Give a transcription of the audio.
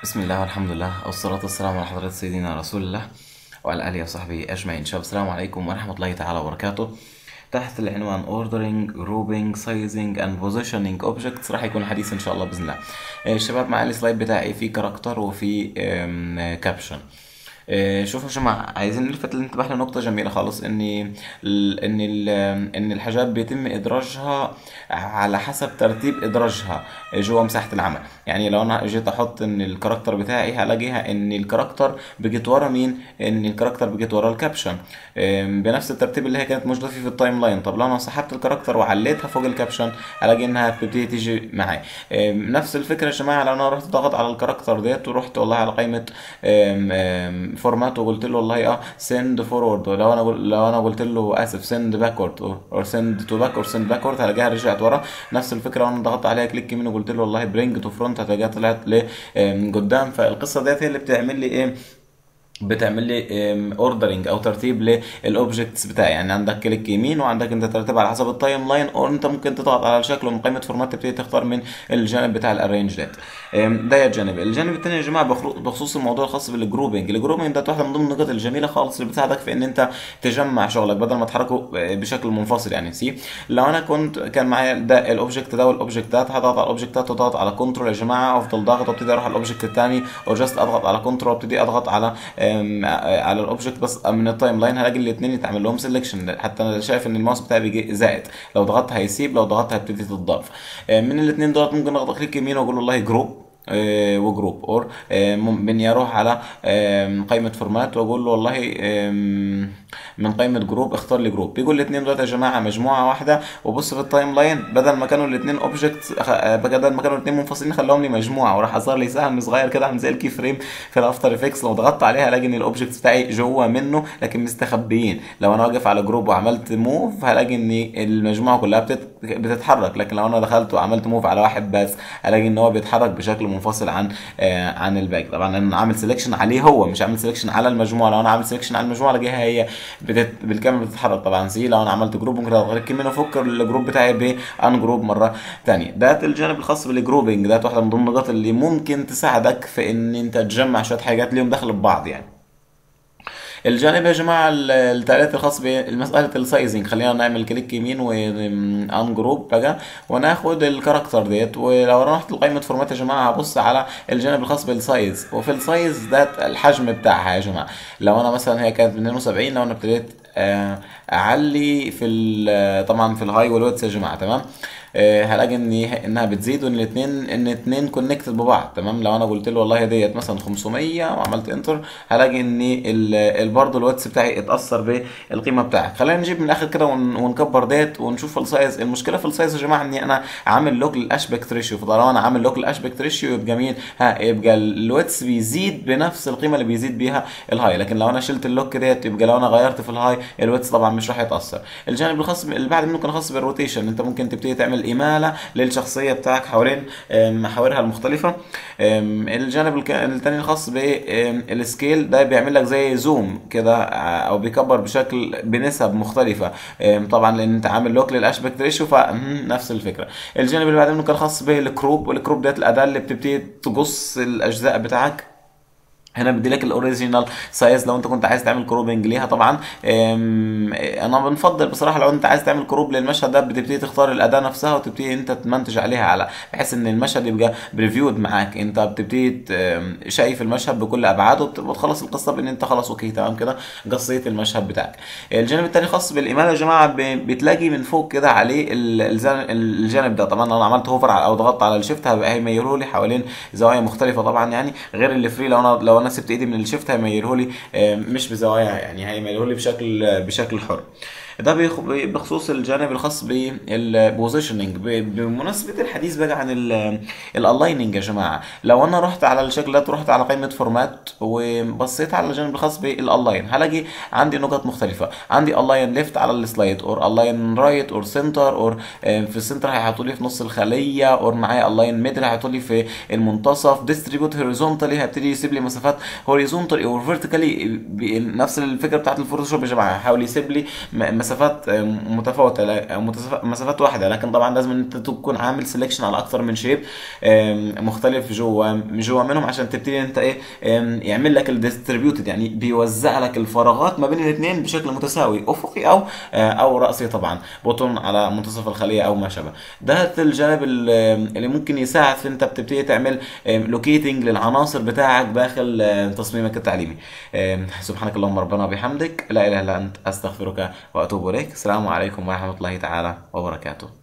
بسم الله والحمد لله والصلاة والسلام على حضرة سيدنا رسول الله وعلى آله وصحبه أجمعين شباب السلام عليكم ورحمة الله تعالى وبركاته تحت العنوان Ordering, Grouping, Sizing and Positioning Objects راح يكون الحديث إن شاء الله بإذن الله آه، شباب معي السلايد بتاعي في كاركتر وفي كابشن شوفوا يا جماعة عايزين نلفت الانتباه لنقطة جميلة خالص ان ال ان ال ان الحاجات بيتم ادراجها على حسب ترتيب ادراجها جوا مساحة العمل يعني لو انا جيت احط ان الكاركتر بتاعي هلاقيها ان الكاركتر بقت ورا مين ان الكاركتر بقت ورا الكابشن بنفس الترتيب اللي هي كانت موجودة فيه في التايم لاين طب لو انا سحبت الكاركتر وعليتها فوق الكابشن هلاقي انها بتبتدي تيجي معاي نفس الفكرة يا جماعة لو انا رحت ضغط على الكاركتر ديت ورحت والله على قائمة فورمات وقلت له والله اه سند فورورد لو انا قل- لو انا قلت له اسف سند باكورد او سند تو باك اور سند باكورد هلاقيها رجعت ورا نفس الفكره وانا ضغطت عليها كليك يمين وقلت له والله برينج تو فرونت هتلاقيها طلعت لقدام فالقصه ديت هي اللي بتعمل لي ايه بتعمل لي اوردرنج او ترتيب للاوبجكتس بتاعي يعني عندك كليك يمين وعندك انت ترتيب على حسب التايم لاين او انت ممكن تضغط على الشكل ومن قائمه فورمات تبتدي تختار من الجانب بتاع الارينج ديت أم، ده الجانب الجانب الثاني يا جماعه بخرو- بخصوص الموضوع الخاص بالجروبنج الجروبنج ده واحده من ضمن النقط الجميله خالص اللي بتساعدك في ان انت تجمع شغلك بدل ما تحركه بشكل منفصل يعني سي لو انا كنت كان معايا ده الاوبجكت ده والاوبجكت ده هضغط على الاوبجكت ده وضغط على كنترول يا جماعه افضل ضاغط وابتدي اروح على الاوبجكت الثاني او جاست اضغط على كنترول وابتدي اضغط على أم، على الاوبجكت بس من التايم لاين هلاقي الاثنين يتعمل لهم سelection حتى انا شايف ان الماوس بتاعي بيجي زائد لو ضغطت هيسيب لو ضغطت هتبتدي تتضاف أه، من الاثنين دول ممكن اضغط كليك يمين واقول والله جروب وجروب اور من اروح على آم، قائمه فورمات واقول له والله آم، من قائمه جروب اختار لي جروب بيقول الاثنين دول يا جماعه مجموعه واحده وبص في التايم لاين بدل ما كانوا الاثنين اوبجكت بدل ما كانوا الاثنين منفصلين خلاهم لي مجموعه وراح ظهر لي سهم صغير كده عامل زي الكي فريم في الافتر افكس لو ضغطت عليها الاقي ان الاوبجكت بتاعي جوه منه لكن مستخبيين لو انا واقف على جروب وعملت موف هلاقي ان المجموعه كلها بتت... بتتحرك لكن لو انا دخلت وعملت موف على واحد بس الاقي ان هو بيتحرك بشكل منفصل عن آه عن الباقي طبعا انا عامل سelection عليه هو مش عامل سelection على المجموعه لو انا عامل سelection على المجموعه الاقيها هي بتت... بالكامل بتتحرك طبعا سي لو انا عملت جروب ممكن اغير من افك الجروب بتاعي بان جروب مره ثانيه ده الجانب الخاص بالجروبنج ده واحده من ضمن النقاط اللي ممكن تساعدك في ان انت تجمع شويه حاجات ليهم دخل ببعض يعني الجانب يا جماعه ال- التعليقات الخاص بمساله السايزنج خلينا نعمل كليك يمين وان جروب بقى وناخد الكاركتر ديت ولو رحت لقائمه فورمات يا جماعه هبص على الجانب الخاص بالسايز وفي السايز ده الحجم بتاعها يا جماعه لو انا مثلا هي كانت 72 لو انا ابتديت آه، اعلي في ال- طبعا في الهاي والويتس يا جماعه تمام آه، هلاقي ان انها بتزيد وان الاثنين ان الاثنين كونكتد ببعض تمام لو انا قلت له والله ديت مثلا 500 وعملت انتر هلاقي ان ال- ال- برضه الواتس بتاعي اتاثر بالقيمه بتاعك خلينا نجيب من الاخر كده ون- ونكبر ديت ونشوف السايز المشكله في السايز يا جماعه اني انا عامل لوك للاشبكت ريشيو فطالما انا عامل لوك للاشبكت ريشيو يبقى مين ها يبقى الواتس بيزيد بنفس القيمه اللي بيزيد بيها الهاي لكن لو انا شلت اللوك ديت يبقى لو انا غيرت في الهاي الواتس طبعا مش راح يتاثر الجانب الخاص اللي بعد منه كان خاص بالروتيشن انت ممكن تبتدي تعمل اماله للشخصيه بتاعك حوالين أم، محاورها المختلفه أم، الجانب الك- التاني الخاص بالسكيل ده بيعمل لك زي زوم كده ع- او بيكبر بشكل بنسب مختلفه أم، طبعا لان انت عامل لوك للاشبكت ريشيو فنفس الفكره الجانب اللي بعد منه كان خاص بالكروب والكروب ديت الاداه اللي بتبتدي تقص الاجزاء بتاعك هنا بدي لك الاوريجينال سايز لو انت كنت عايز تعمل كروبنج ليها طبعا أم، انا بنفضل بصراحه لو انت عايز تعمل كروب للمشهد ده بتبتدي تختار الاداه نفسها وتبتدي انت تمنتج عليها على بحيث ان المشهد يبقى بريفيود معاك انت بتبتدي ت- أم، شايف المشهد بكل ابعاده وبت- وتخلص القصه بان انت خلاص اوكي تمام كده قصيت المشهد بتاعك الجانب التاني خاص بالايميل يا جماعه ب- بتلاقي من فوق كده عليه ال- الجانب- الجانب ده طبعا لو انا عملت هوفر او ضغطت على الشيفت هيبقى هيميله لي حوالين زوايا مختلفه طبعا يعني غير اللي فري لو انا لو انا سبت ايدي من الشيفت هيميله لي آه، مش بزوايا يعني هيميله لي بشكل بشكل حر ده بيخ- بخصوص الجانب الخاص بالبوزيشننج بمناسبه الحديث بقى عن الالايننج يا جماعه لو انا رحت على الشكل ده رحت على قائمه فورمات وبصيت على الجانب الخاص بالالاين هلاقي عندي نقط مختلفه عندي الاين ليفت على السلايد اور الاين رايت اور سنتر اور في السنتر هيحطوا لي في نص الخليه اور معايا الاين ميدل هيحطوا لي في المنتصف ديستريبيوت هوريزونتالي هيبتدي يسيب لي مسافات هوريزونتالي اور فيرتيكالي نفس الفكره بتاعت الفوتوشوب يا جماعه هيحاول يسيب لي م- مسافات آه، متفاوته لا- متسف- مسافات واحده لكن طبعا لازم انت تكون عامل سelection على اكثر من شيب مختلف جوا جوا منهم عشان تبتدي انت ايه آم، يعمل لك الديستريبيوتد يعني بيوزع لك الفراغات ما بين الاثنين بشكل متساوي افقي او آه، او راسي طبعا بطن على منتصف الخليه او ما شابه ده الجانب ال- اللي ممكن يساعد في انت بتبتدي تعمل لوكيتنج للعناصر بتاعك داخل آه، تصميمك التعليمي آم، سبحانك اللهم ربنا وبحمدك لا اله الا انت استغفرك واتوب اليك السلام عليكم ورحمه الله تعالى وبركاته